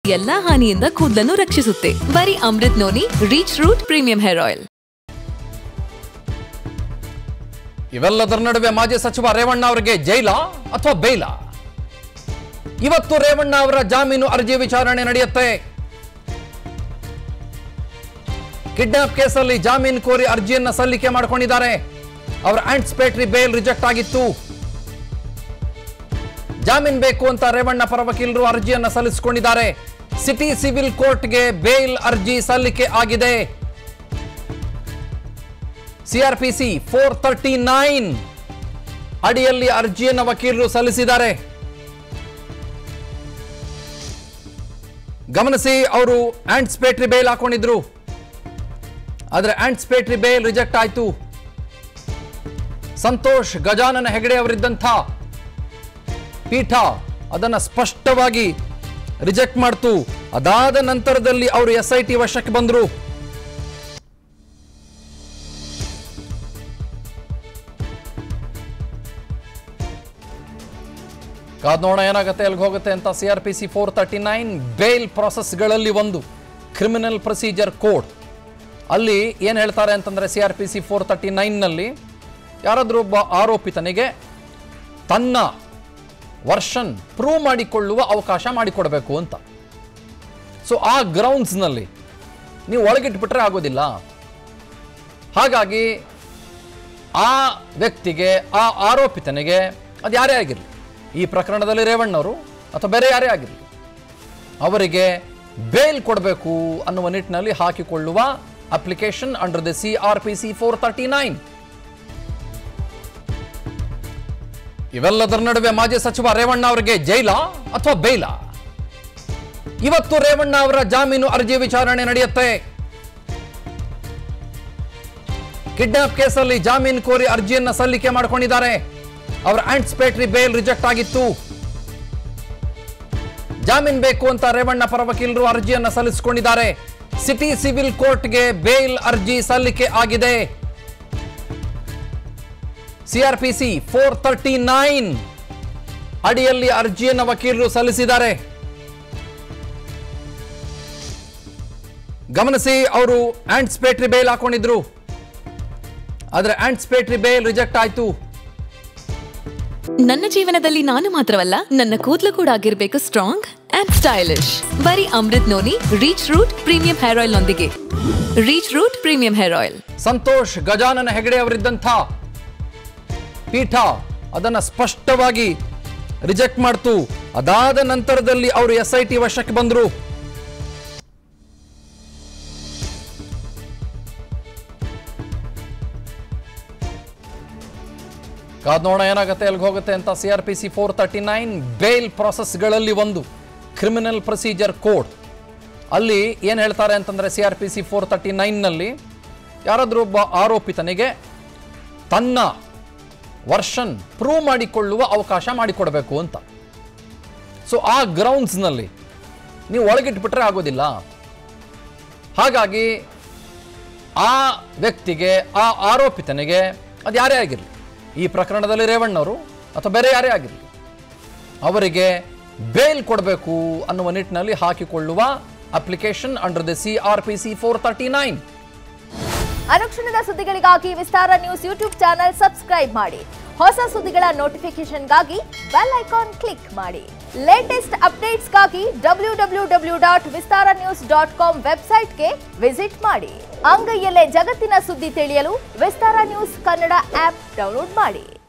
ಎಲ್ಲಾ ಹಾನಿಯಿಂದ ಕೂದಲನ್ನು ರಕ್ಷಿಸುತ್ತೆ ಬರೀ Amrit noni reach root premium hair oil ಇವೆಲ್ಲದರ ನಡುವೆ ಮಾಜಿ ಸಚಿವ ರೇವಣ್ಣ ಅವರಿಗೆ ಜೈಲ ಅಥವಾ ಬೈಲ ಇವತ್ತು ರೇವಣ್ಣ ಅವರ ಜಾಮೀನು ಅರ್ಜಿ ವಿಚಾರಣೆ ನಡೆಯುತ್ತೆ ಕಿಡ್ನಾಪ್ ಕೇಸಲ್ಲಿ ಜಾಮೀನು ಕೋರಿ ಅರ್ಜಿಯನ್ನ ಸಲ್ಲಿಕೆ ಮಾಡಿಕೊಂಡಿದ್ದಾರೆ ಅವರ ಆಂಟಿಸಿಪೇಟರಿ ಬೇಲ್ ರಿಜೆಕ್ಟ್ ಆಗಿತ್ತು ಜಾಮೀನ್ ಬೇಕು ಅಂತ ರೇವಣ್ಣ ಪರ ವಕೀಲರು ಅರ್ಜಿಯನ್ನ ಸಲ್ಲಿಸಿಕೊಂಡಿದ್ದಾರೆ ಸಿಟಿ ಸಿವಿಲ್ ಕೋರ್ಟ್ಗೆ ಬೇಲ್ ಅರ್ಜಿ ಸಲ್ಲಿಕೆ ಆಗಿದೆ ಸಿಆರ್ಪಿಸಿ ಫೋರ್ ತರ್ಟಿ ನೈನ್ ಅಡಿಯಲ್ಲಿ ಅರ್ಜಿಯನ್ನು ವಕೀಲರು ಸಲ್ಲಿಸಿದ್ದಾರೆ ಗಮನಿಸಿ ಅವರು ಆಂಟಿಸಿಪೇಟರಿ ಬೇಲ್ ಹಾಕೊಂಡಿದ್ರು ಆದರೆ ಆಂಟಿಸಿಪೇಟರಿ ಬೇಲ್ ರಿಜೆಕ್ಟ್ ಆಯ್ತು ಸಂತೋಷ್ ಗಜಾನನ ಹೆಗಡೆ ಅವರಿದ್ದಂಥ ಪೀಠ ಅದನ್ನ ಸ್ಪಷ್ಟವಾಗಿ ರಿಜೆಕ್ಟ್ ಮಾಡ್ತು ಅದಾದ ನಂತರದಲ್ಲಿ ಅವರು ಎಸ್ ಐ ಟಿ ವಶಕ್ಕೆ ಬಂದರು ಕಾದ್ ನೋಡೋಣ ಏನಾಗುತ್ತೆ ಎಲ್ಲಿಗೆ ಹೋಗುತ್ತೆ ಅಂತ C R P C four thirty nine bail ಪ್ರಾಸೆಸ್ಗಳಲ್ಲಿ ಒಂದು ಕ್ರಿಮಿನಲ್ ಪ್ರೊಸೀಜರ್ ಕೋಡ್ ಅಲ್ಲಿ ಏನು ಹೇಳ್ತಾರೆ ಅಂತಂದರೆ C R P C four thirty ನೈನ್ನಲ್ಲಿ ಯಾರಾದರೂ ಒಬ್ಬ ಆರೋಪಿತನಿಗೆ ತನ್ನ ವರ್ಷನ್ ಪ್ರೂವ್ ಮಾಡಿಕೊಳ್ಳುವ ಅವಕಾಶ ಮಾಡಿಕೊಡಬೇಕು ಅಂತ ಸೊ ಆ ಗ್ರೌಂಡ್ಸ್ನಲ್ಲಿ ನೀವು ಒಳಗಿಟ್ಬಿಟ್ರೆ ಆಗೋದಿಲ್ಲ ಹಾಗಾಗಿ ಆ ವ್ಯಕ್ತಿಗೆ ಆ ಆರೋಪಿತನಿಗೆ ಅದು ಯಾರೇ ಆಗಿರಲಿ ಈ ಪ್ರಕರಣದಲ್ಲಿ ರೇವಣ್ಣವರು ಅಥವಾ ಬೇರೆ ಯಾರೇ ಆಗಿರಲಿ ಅವರಿಗೆ ಬೇಲ್ ಕೊಡಬೇಕು ಅನ್ನುವ ನಿಟ್ಟಿನಲ್ಲಿ ಹಾಕಿಕೊಳ್ಳುವ application under the C R P C four thirty nine ಇವೆಲ್ಲದರ ನಡುವೆ ಮಾಜಿ ಸಚಿವ ರೇವಣ್ಣ ಅವರಿಗೆ ಜೈಲ ಅಥವಾ ಬೈಲ ಇವತ್ತು ರೇವಣ್ಣ ಅವರ ಜಾಮೀನು ಅರ್ಜಿ ವಿಚಾರಣೆ ನಡೆಯುತ್ತೆ ಕಿಡ್ನಾಪ್ ಕೇಸಲ್ಲಿ ಜಾಮೀನು ಕೋರಿ ಅರ್ಜಿಯನ್ನ ಸಲ್ಲಿಕೆ ಮಾಡಿಕೊಂಡಿದ್ದಾರೆ ಅವರ ಆಂಟಿಸಿಪೇಟರಿ ಬೇಲ್ ರಿಜೆಕ್ಟ್ ಆಗಿತ್ತು ಜಾಮೀನ್ ಬೇಕು ಅಂತ ರೇವಣ್ಣ ಪರ ವಕೀಲರು ಅರ್ಜಿಯನ್ನ ಸಲ್ಲಿಸಿಕೊಂಡಿದ್ದಾರೆ ಸಿಟಿ ಸಿವಿಲ್ ಕೋರ್ಟ್ಗೆ ಬೇಲ್ ಅರ್ಜಿ ಸಲ್ಲಿಕೆ ಆಗಿದೆ ಸಿಆರ್ಪಿಸಿ ಫೋರ್ ತರ್ಟಿ ನೈನ್ ಅಡಿಯಲ್ಲಿ ಅರ್ಜಿಯನ್ನು ವಕೀಲರು ಸಲ್ಲಿಸಿದ್ದಾರೆ ಗಮನಿಸಿ ಅವರು ಆಂಟಿಸಿಪೇಟರಿ ಬೇಲ್ ಹಾಕೊಂಡಿದ್ರು ಆದ್ರೆ ಆಂಟಿಸಿಪೇಟರಿ ಬೇಲ್ ರಿಜೆಕ್ಟ್ ಆಯ್ತು ನನ್ನ ಜೀವನದಲ್ಲಿ ನಾನು ಮಾತ್ರವಲ್ಲ ನನ್ನ ಕೂದಲು ಕೂಡ ಆಗಿರ್ಬೇಕು ಸ್ಟ್ರಾಂಗ್ ಅಂಡ್ ಸ್ಟೈಲಿಶ್ ಬರೀ Amrit noni reach root premium hair oil ನೊಂದಿಗೆ reach root premium hair oil Santosh Gajanana Hegde ಅವರಿದ್ದಂಥ ಪೀಠ ಅದನ್ನ ಸ್ಪಷ್ಟವಾಗಿ ರಿಜೆಕ್ಟ್ ಮಾಡ್ತು ಅದಾದ ನಂತರದಲ್ಲಿ ಅವರು ಎಸ್ ಐ ಟಿ ವಶಕ್ಕೆ ಬಂದರು ಕಾದ್ ನೋಡೋಣ ಏನಾಗುತ್ತೆ ಎಲ್ಲಿಗೆ ಹೋಗುತ್ತೆ ಅಂತ C R P C four thirty nine bail ಪ್ರಾಸೆಸ್ಗಳಲ್ಲಿ ಒಂದು ಕ್ರಿಮಿನಲ್ ಪ್ರೊಸೀಜರ್ ಕೋಡ್ ಅಲ್ಲಿ ಏನು ಹೇಳ್ತಾರೆ ಅಂತಂದರೆ C R P C four thirty ನೈನ್ನಲ್ಲಿ ಯಾರಾದರೂ ಒಬ್ಬ ಆರೋಪಿತನಿಗೆ ತನ್ನ ವರ್ಷನ್ ಪ್ರೂವ್ ಮಾಡಿಕೊಳ್ಳುವ ಅವಕಾಶ ಮಾಡಿಕೊಡಬೇಕು ಅಂತ ಸೊ ಆ ಗ್ರೌಂಡ್ಸ್ನಲ್ಲಿ ನೀವು ಒಳಗಿಟ್ಬಿಟ್ರೆ ಆಗೋದಿಲ್ಲ ಹಾಗಾಗಿ ಆ ವ್ಯಕ್ತಿಗೆ ಆ ಆರೋಪಿತನಿಗೆ ಅದು ಯಾರೇ ಆಗಿರಲಿ ಈ ಪ್ರಕರಣದಲ್ಲಿ ರೇವಣ್ಣವರು ಅಥವಾ ಬೇರೆ ಯಾರೇ ಆಗಿರಲಿ ಅವರಿಗೆ ಬೇಲ್ ಕೊಡಬೇಕು ಅನ್ನುವ ನಿಟ್ಟಿನಲ್ಲಿ ಹಾಕಿಕೊಳ್ಳುವ application under the C R P C four thirty nine ಅನುಕ್ಷಣದ ಸುದ್ದಿಗಳಿಗಾಗಿ Vistara news YouTube channel subscribe ಮಾಡಿ ಹೊಸ ಸುದ್ದಿಗಳ ನೋಟಿಫಿಕೇಶನ್ಗಾಗಿ ಬೆಲ್ ಐಕಾನ್ ಕ್ಲಿಕ್ ಮಾಡಿ ಲೇಟೆಸ್ಟ್ ಅಪ್ಡೇಟ್ಸ್ಗಾಗಿ W W W dot Vistara news dot com ವೆಬ್ಸೈಟ್ಗೆ ವಿಸಿಟ್ ಮಾಡಿ ಅಂಗೈಯಲ್ಲೇ ಜಗತ್ತಿನ ಸುದ್ದಿ ತಿಳಿಯಲು Vistara news Kannada app download ಮಾಡಿ